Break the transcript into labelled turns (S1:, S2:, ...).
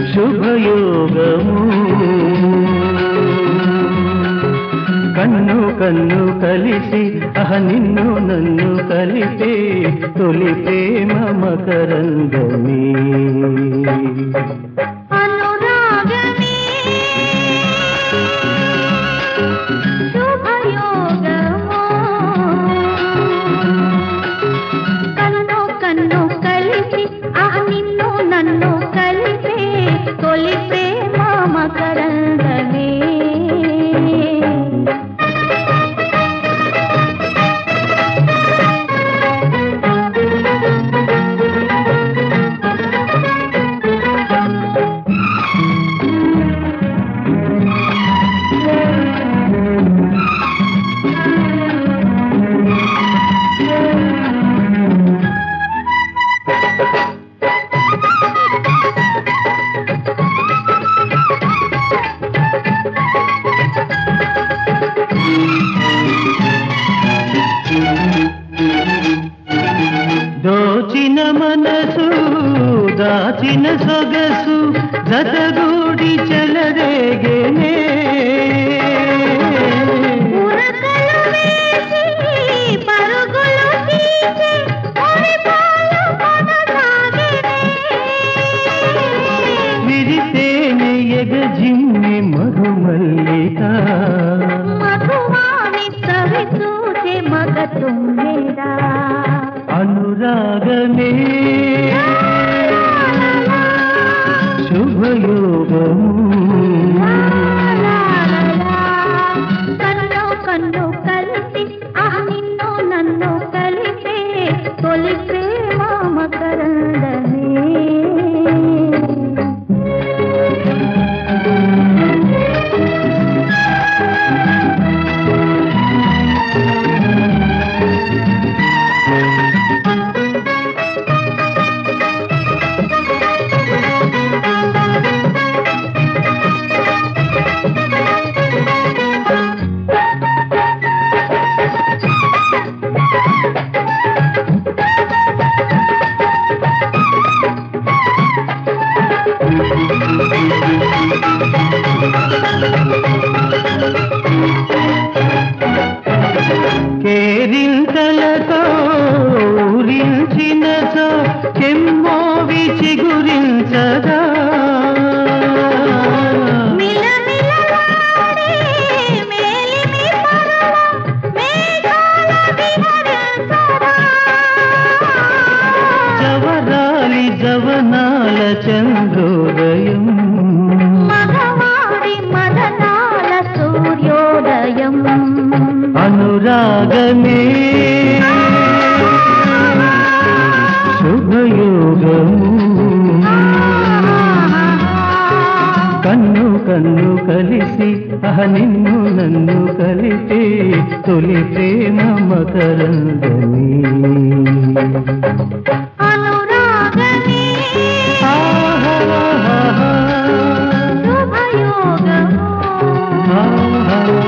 S1: శుభయోగము కన్ను కన్ను కలిసి అహ నిన్ను నన్ను కలిపే తొలి ప్రేమ మకరంగమే
S2: అనురాగమే శుభయోగము కన్ను కన్ను కలిసి ఆ నిన్ను నన్ను కలిపే తొలి ప్రేమ మకరందమే
S1: దోచిన మనసు దాచిన సొగసు జతగూడి చెలరేగేనే
S2: ఉరకలు వేసి పరుగులు తీసి మురిపాలు కొనసాగినే.
S1: విరితేనే ఎగజిమ్మి మధుమల్లిక
S2: మధువాని చవి చూసే మగ తుమ్మెదా.
S1: అనురాగమే శుభయోగము
S2: లా లా లా లా. కన్ను కన్ను కలిసి ఆ నిన్ను నన్ను కలిపే తొలి ప్రేమ మకరందమే
S1: కేరింతలతో ఊరించినతో చెమ్మోవి చిగురించదా
S2: మిలమిలలాడే మేలిమి పరువం మేఘాల విహరించరా.
S1: జవరాలి జవనాల చంద్రోదయం
S2: మగవాడి మదనాల సూర్యోదయం
S1: అనురాగమే శుభయోగము కన్ను కన్ను కలిసి అహ నిన్ను నన్ను కలిపే తొలి ప్రేమ మకరంగమే
S2: అనురాగమే
S1: ఆహా
S2: శుభయోగము
S1: ఆహా